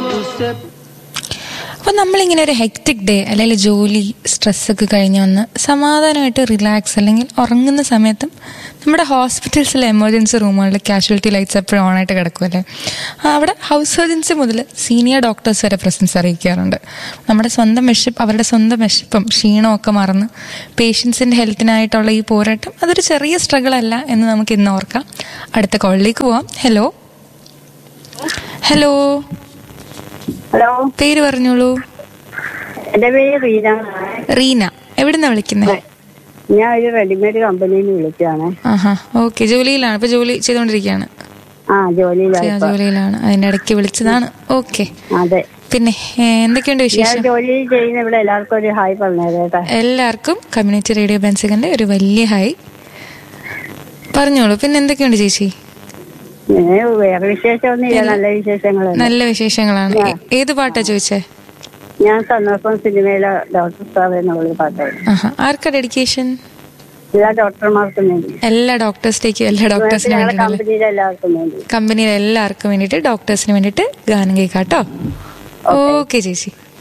मुझसे അപ്പോൾ നമ്മളിങ്ങനെ ഒരു ഹെക്റ്റിക് ഡേ അല്ലെങ്കിൽ ജോലി സ്ട്രെസ്സൊക്കെ കഴിഞ്ഞ് വന്ന് സമാധാനമായിട്ട് റിലാക്സ് അല്ലെങ്കിൽ ഉറങ്ങുന്ന സമയത്തും നമ്മുടെ ഹോസ്പിറ്റൽസിലെ എമർജൻസി റൂമുകളിൽ കാഷ്വാലിറ്റി ലൈറ്റ്സ് എപ്പോഴും ഓണായിട്ട് കിടക്കുമല്ലേ ആ, അവിടെ ഹൗസ് സർജൻസി മുതൽ സീനിയർ ഡോക്ടേഴ്സ് വരെ പ്രസൻസ് അറിയിക്കാറുണ്ട് നമ്മുടെ സ്വന്തം വിശപ്പ് അവരുടെ സ്വന്തം വിശപ്പും ക്ഷീണവും ഒക്കെ മറന്ന് പേഷ്യൻസിൻ്റെ ഹെൽത്തിനായിട്ടുള്ള ഈ പോരാട്ടം അതൊരു ചെറിയ സ്ട്രഗിൾ അല്ല എന്ന് നമുക്ക് ഇന്ന് ഓർക്കാം അടുത്ത കോളിലേക്ക് പോവാം ഹലോ ഹലോ ഹലോ പേര് പറഞ്ഞോളൂ എന്റെ പേര് റീന റീന എവിടുന്നാ വിളിക്കുന്നത് ഞാൻ ഒരു റെഡിമെയ്ഡ് കമ്പനിയിൽ നിന്ന് വിളിക്കുകയാണ് ആഹാ ഓക്കെ ജോലിയിലാണ് ഇപ്പൊ ജോലി ചെയ്തുകൊണ്ടിരിക്കുകയാണ് ആ ജോലിയിലാണ് ചെയ്യാ- ജോലിയിലാണ് അതിന്റെ ഇടയ്ക്ക് വിളിച്ചതാണ് ഓക്കെ അതെ പിന്നെ ഏ, എന്തൊക്കെയുണ്ട് ഞാൻ വിശേഷം ജോലി ചെയ്യുന്ന ഇവിടെ എല്ലാവർക്കും ഒരു ഹായ് പറഞ്ഞത് കേട്ടോ എല്ലാവർക്കും കമ്മ്യൂണിറ്റി റേഡിയോ ബെൻസികന്റെ ഒരു വലിയ ഹായ് പറഞ്ഞോളൂ പിന്നെ എന്തൊക്കെയുണ്ട് ചേച്ചി ഏ, വേറെ വിശേഷമൊന്നുമില്ല നല്ല വിശേഷങ്ങളാണ് നല്ല വിശേഷങ്ങളാണ് ഏ- ഏത് പാട്ടാ ചോദിച്ചേ ഞാൻ സന്ദർഭം സിനിമയിലെ ഡോക്ടർ സാർ എന്നുള്ള പാട്ടായിരുന്നു ആഹാ ആർക്കാ ഡെഡിക്കേഷൻ എല്ലാ ഡോക്ടർമാർക്കും വേണ്ടി എല്ലാ ഡോക്ടേഴ്സിലേക്കും എല്ലാ ഡോക്ടേഴ്സിനും ഞങ്ങളുടെ വേണ്ടിയിട്ടല്ലേ കമ്പനിയിലെ എല്ലാവർക്കും വേണ്ടി കമ്പനിയിലെ എല്ലാവർക്കും വേണ്ടിയിട്ട് ഡോക്ടേഴ്സിന് വേണ്ടിയിട്ട് ഗാനം കേൾക്കാം കേട്ടോ ഓക്കെ ചേച്ചി